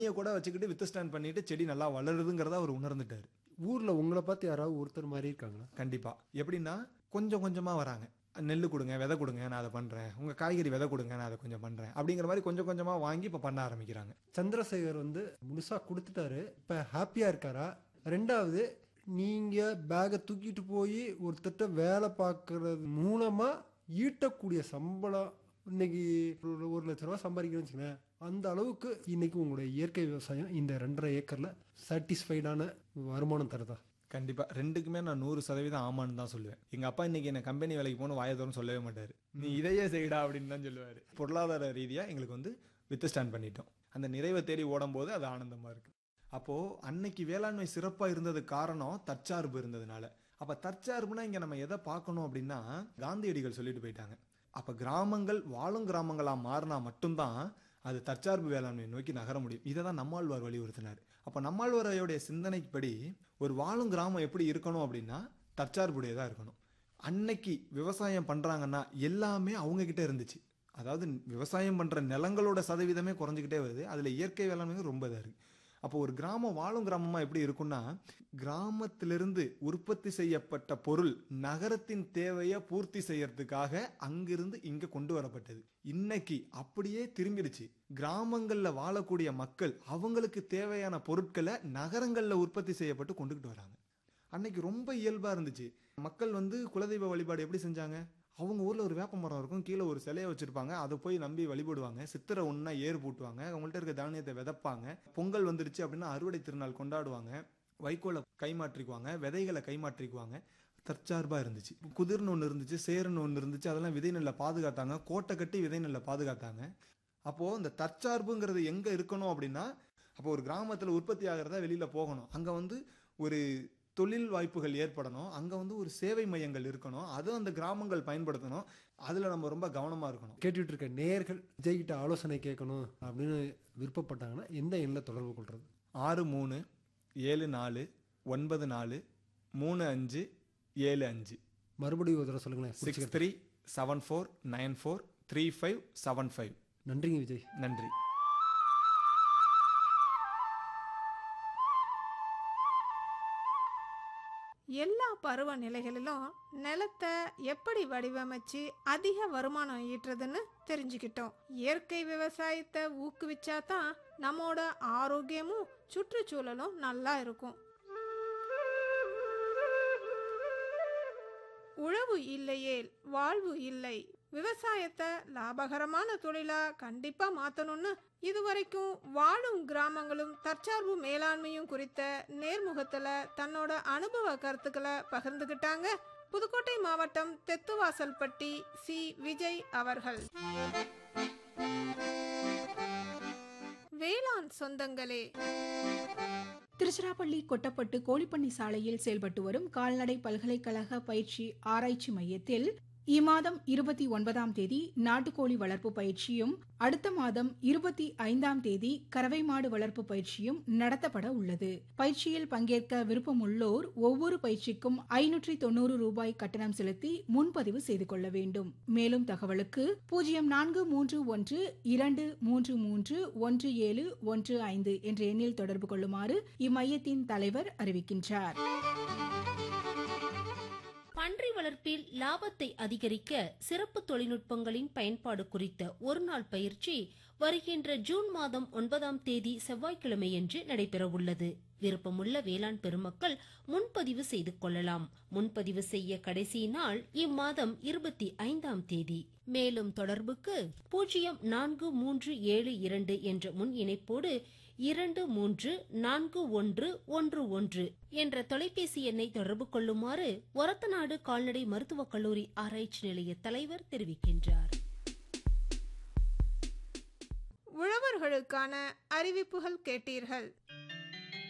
தண்ணியை கூட வச்சுக்கிட்டு வித்து ஸ்டாண்ட் பண்ணிட்டு செடி நல்லா வளருதுங்கிறத அவர் உணர்ந்துட்டாரு ஊர்ல உங்களை பார்த்து யாராவது ஒருத்தர் மாதிரி இருக்காங்களா கண்டிப்பா எப்படின்னா கொஞ்சம் கொஞ்சமா வராங்க நெல் கொடுங்க விதை கொடுங்க நான் அதை பண்றேன் உங்க காய்கறி விதை கொடுங்க நான் அதை கொஞ்சம் பண்றேன் அப்படிங்கிற மாதிரி கொஞ்சம் கொஞ்சமா வாங்கி இப்ப பண்ண ஆரம்பிக்கிறாங்க சந்திரசேகர் வந்து முழுசா கொடுத்துட்டாரு இப்ப ஹாப்பியா இருக்காரா ரெண்டாவது நீங்க பேகை தூக்கிட்டு போய் ஒருத்தட்ட வேலை பார்க்கறது மூலமா ஈட்டக்கூடிய சம்பளம் இன்னைக்கு ஒரு ஒரு லட்ச ரூபா சம்பாதிக்கிறேன்னு வச்சுக்கோங்களேன் அந்த அளவுக்கு இன்னைக்கு உங்களுடைய இயற்கை விவசாயம் இந்த ரெண்டரை ஏக்கர்ல சாட்டிஸ்ஃபைடான வருமானம் தருதா கண்டிப்பா ரெண்டுக்குமே நான் நூறு சதவீதம் ஆமான்னு தான் சொல்லுவேன் எங்க அப்பா இன்னைக்கு என்ன கம்பெனி வேலைக்கு போகணும் வாயத்தோறும் சொல்லவே மாட்டாரு நீ இதையே செய்டா அப்படின்னு தான் சொல்லுவாரு பொருளாதார ரீதியா எங்களுக்கு வந்து வித்து ஸ்டாண்ட் பண்ணிட்டோம் அந்த நிறைவை தேடி ஓடும் போது அது ஆனந்தமா இருக்கு அப்போ அன்னைக்கு வேளாண்மை சிறப்பா இருந்தது காரணம் தற்சார்பு இருந்ததுனால அப்ப தற்சார்புனா இங்க நம்ம எதை பார்க்கணும் அப்படின்னா காந்தியடிகள் சொல்லிட்டு போயிட்டாங்க அப்ப கிராமங்கள் வாழும் கிராமங்களா மாறினா மட்டும்தான் அது தற்சார்பு வேளாண்மை நோக்கி நகர முடியும் இதை தான் நம்மாழ்வார் வலியுறுத்தினார் அப்ப நம்மாழ்வாரையோடைய சிந்தனைப்படி ஒரு வாழும் கிராமம் எப்படி இருக்கணும் அப்படின்னா தற்சார்புடையதா இருக்கணும் அன்னைக்கு விவசாயம் பண்றாங்கன்னா எல்லாமே அவங்க கிட்ட இருந்துச்சு அதாவது விவசாயம் பண்ற நிலங்களோட சதவீதமே குறைஞ்சிக்கிட்டே வருது அதுல இயற்கை வேளாண்மை ரொம்ப இதா இருக்கு அப்போ ஒரு கிராமம் வாழும் கிராமமா எப்படி இருக்கும்னா கிராமத்திலிருந்து உற்பத்தி செய்யப்பட்ட பொருள் நகரத்தின் தேவையை பூர்த்தி செய்யறதுக்காக அங்கிருந்து இங்க கொண்டு வரப்பட்டது இன்னைக்கு அப்படியே திரும்பிடுச்சு கிராமங்கள்ல வாழக்கூடிய மக்கள் அவங்களுக்கு தேவையான பொருட்களை நகரங்கள்ல உற்பத்தி செய்யப்பட்டு கொண்டுகிட்டு வராங்க அன்னைக்கு ரொம்ப இயல்பா இருந்துச்சு மக்கள் வந்து குலதெய்வ வழிபாடு எப்படி செஞ்சாங்க அவங்க ஊர்ல ஒரு வேப்ப மரம் இருக்கும் கீழே ஒரு சிலையை வச்சிருப்பாங்க அதை போய் நம்பி வழிபடுவாங்க சித்திரை ஒண்ணா ஏர் பூட்டுவாங்க அவங்கள்ட்ட இருக்க தானியத்தை விதைப்பாங்க பொங்கல் வந்துருச்சு அப்படின்னா அறுவடை திருநாள் கொண்டாடுவாங்க வைக்கோலை கைமாற்றிக்குவாங்க விதைகளை கைமாற்றிக்குவாங்க தற்சார்பா இருந்துச்சு குதிர்னு ஒன்று இருந்துச்சு சேர்னு ஒன்று இருந்துச்சு அதெல்லாம் விதை நெல்லை பாதுகாத்தாங்க கோட்டை கட்டி விதை நெல்லை பாதுகாத்தாங்க அப்போ இந்த தற்சார்புங்கிறது எங்க இருக்கணும் அப்படின்னா அப்போ ஒரு கிராமத்துல உற்பத்தி ஆகிறதா வெளியில போகணும் அங்க வந்து ஒரு தொழில் வாய்ப்புகள் ஏற்படணும் அங்க வந்து ஒரு சேவை மையங்கள் இருக்கணும் அதுவும் அந்த கிராமங்கள் பயன்படுத்தணும் அதுல நம்ம ரொம்ப கவனமா இருக்கணும் கேட்டுட்டு இருக்க நேயர்கள் விஜய் கிட்ட ஆலோசனை கேட்கணும் அப்படின்னு விருப்பப்பட்டாங்கன்னா எந்த எண்ணில் தொடர்பு கொள்றது ஆறு மூணு ஏழு நாலு ஒன்பது நாலு மூணு அஞ்சு ஏழு அஞ்சு மறுபடியும் ஒரு தடவை சொல்லுங்களேன் six three seven four nine four three five seven five நன்றிங்க விஜய் நன்றி எல்லா பருவநிலைகளிலும் நிலத்தை எப்படி வடிவமைச்சு அதிக வருமானம் ஈட்டுறதுன்னு தெரிஞ்சுக்கிட்டோம் இயற்கை விவசாயத்தை ஊக்குவிச்சா தான் நம்மோட ஆரோக்கியமும் சுற்றுச்சூழலும் நல்லா இருக்கும் உழவு இல்லையேல் வாழ்வு இல்லை விவசாயத்தை லாபகரமான தொழிலா கண்டிப்பா மாத்தணும்னு இதுவரைக்கும் வாழும் கிராமங்களும் தற்சார்பு மேலாண்மையும் குறித்த நேர்முகத்துல தன்னோட அனுபவ கருத்துக்களை பகிர்ந்துகிட்டாங்க புதுக்கோட்டை மாவட்டம் தெத்துவாசல்பட்டி சி விஜய் அவர்கள் வேளாண் சொந்தங்களே திருச்சிராப்பள்ளி கொட்டப்பட்டு கோழிப்பண்ணி சாலையில் செயல்பட்டு வரும் கால்நடை பல்கலைக்கழக பயிற்சி ஆராய்ச்சி மையத்தில் இம்மாதம் இருபத்தி ஒன்பதாம் தேதி நாட்டுக்கோழி வளர்ப்பு பயிற்சியும் அடுத்த மாதம் இருபத்தி ஐந்தாம் தேதி கறவை மாடு வளர்ப்பு பயிற்சியும் நடத்தப்பட உள்ளது பயிற்சியில் பங்கேற்க விருப்பமுள்ளோர் ஒவ்வொரு பயிற்சிக்கும் ஐநூற்றி தொண்ணூறு ரூபாய் கட்டணம் செலுத்தி முன்பதிவு செய்து கொள்ள வேண்டும் மேலும் தகவலுக்கு பூஜ்ஜியம் நான்கு மூன்று ஒன்று இரண்டு மூன்று மூன்று ஒன்று ஏழு ஒன்று ஐந்து என்ற எண்ணில் தொடர்பு கொள்ளுமாறு இம்மையத்தின் தலைவர் அறிவிக்கின்றார் பன்றி வளர்ப்பில் லாபத்தை அதிகரிக்க சிறப்பு தொழில்நுட்பங்களின் பயன்பாடு குறித்த ஒருநாள் பயிற்சி வருகின்ற ஜூன் மாதம் ஒன்பதாம் தேதி செவ்வாய்க்கிழமையன்று நடைபெறவுள்ளது விருப்பமுள்ள வேளாண் பெருமக்கள் முன்பதிவு செய்து கொள்ளலாம் முன்பதிவு செய்ய கடைசி நாள் இம்மாதம் இருபத்தி ஐந்தாம் தேதி மேலும் தொடர்புக்கு பூஜ்ஜியம் நான்கு மூன்று ஏழு இரண்டு என்ற முன் இணைப்போடு இரண்டு மூன்று நான்கு ஒன்று ஒன்று ஒன்று என்ற தொலைபேசி எண்ணை தொடர்பு கொள்ளுமாறு ஒரத்தநாடு கால்நடை மருத்துவக் கல்லூரி ஆராய்ச்சி நிலைய தலைவர் தெரிவிக்கின்றார் உழவர்களுக்கான அறிவிப்புகள் கேட்டீர்கள்